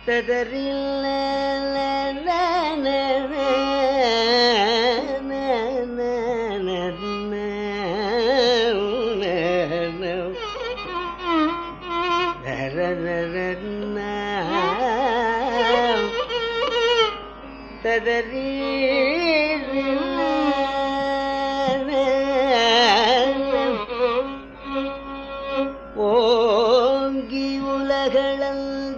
ததறில் ததறி ஓங்கி உலகளந்த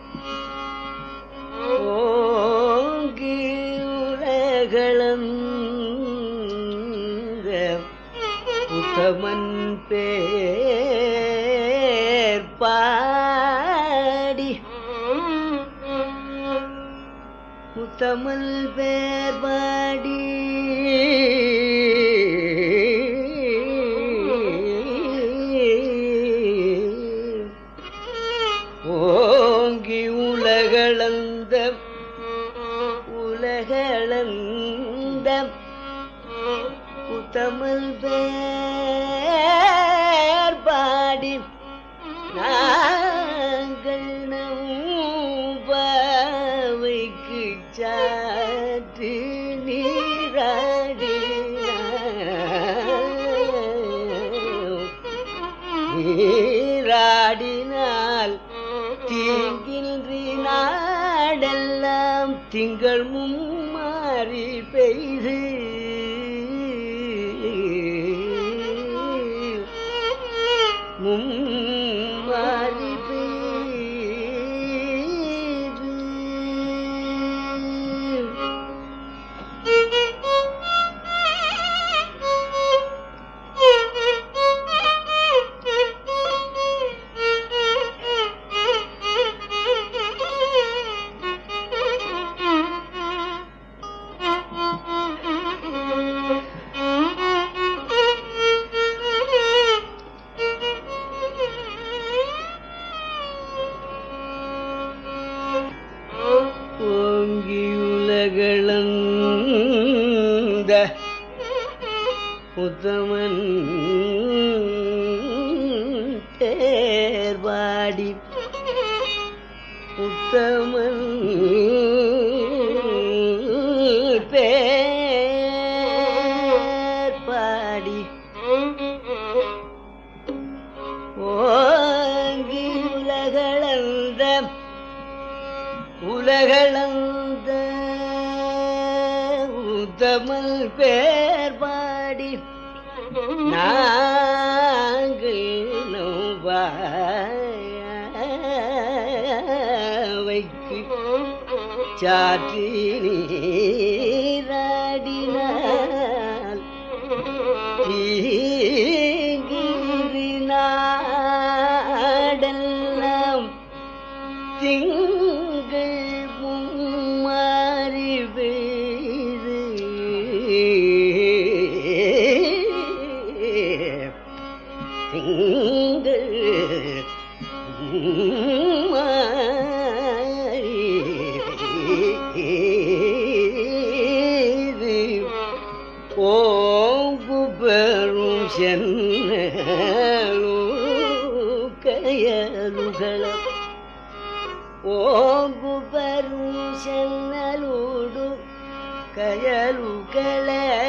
ஓங்கி உலகளந்த உத்தமன் பேர் பாடி முத்தமல் பேர் பாடி ஓங்கி உலகளந்த உலகளந்த உத்தமல் பேர் பாடி நாங்கள் நம்பாவைக்கு சாற்று நீராடினால் தீங்கின்றி நாடெல்லாம் திங்கள் மும்மாறி பெய்து மும்மாறி பெய்து ஓங்கியுலகளந்த உத்தமன் தேர்வாடி உத்தமன் பேர் பாடி ஓங்கி உலகளந்த உலகளந்த உத்தமல் பேர் பாடி நாங்கள் வைக்கு சாற்றி நீராடினால் தீங்கின்றி நாடெல்லாம் திங்கள் மும்மாறி பெய்து திங்கள் மும்மாறி பெய்து ஓங்கு பெரும் சென்னலு கயலுகளம் ஓங்கு பெரும் சென்னலுடு கயலுகள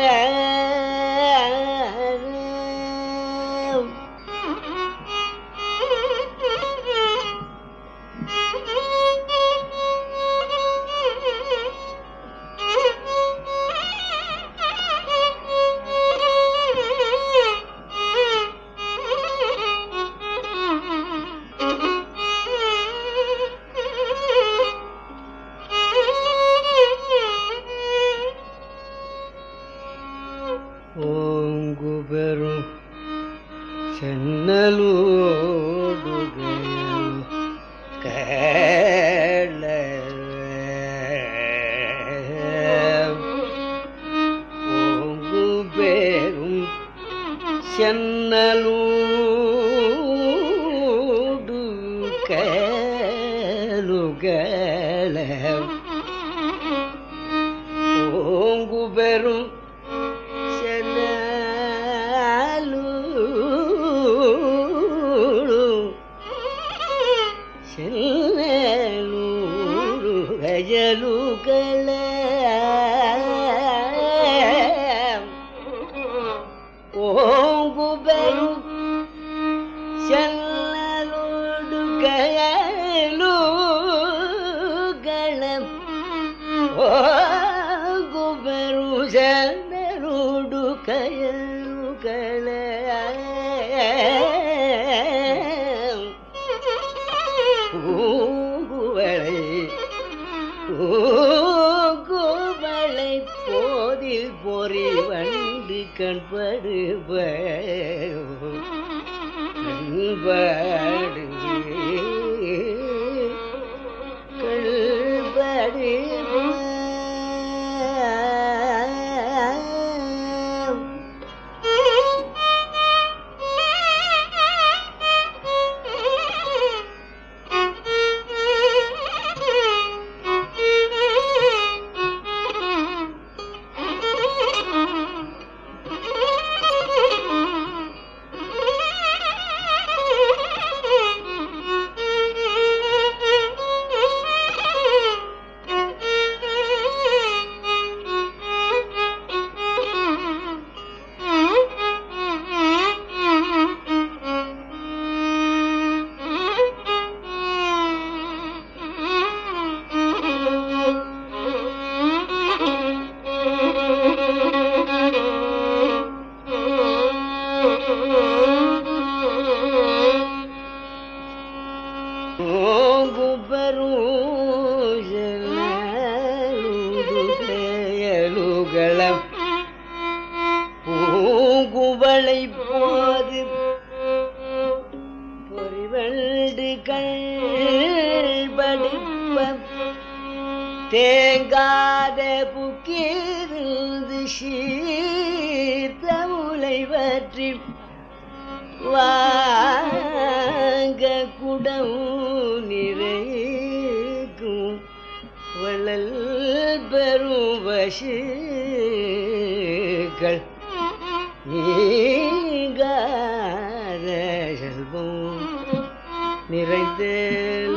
ஓங்கு பெரும் சென்னலோடு கேள ஓங்கு பெரும் சென்னலூடு கேளுகல ஓங்கு பெரும் சென்னலூடு சென்னலூடு கயலுகள ஓங்கு பெரும் செல்லலோடு கயலுகளம் ஓங்கு பெரும் செல்லலோடு கயலுகளம் பூங்குவளை பூங்குவளை போதில் பொறி வண்டு கண்படுவ கண்படு கண்படுவ ஓங்கு பெருளுகளம் பூங்குவளை போது பொறிவண்டு கண்படிப்ப தேங்காத புக்கிருந்து சீர்த்த முளைவற்றி வாங்க குடம் நிறைக்கும் வள்ளல் பெரும் வசிகள் நீங்காத செல்வம் நிறைந்த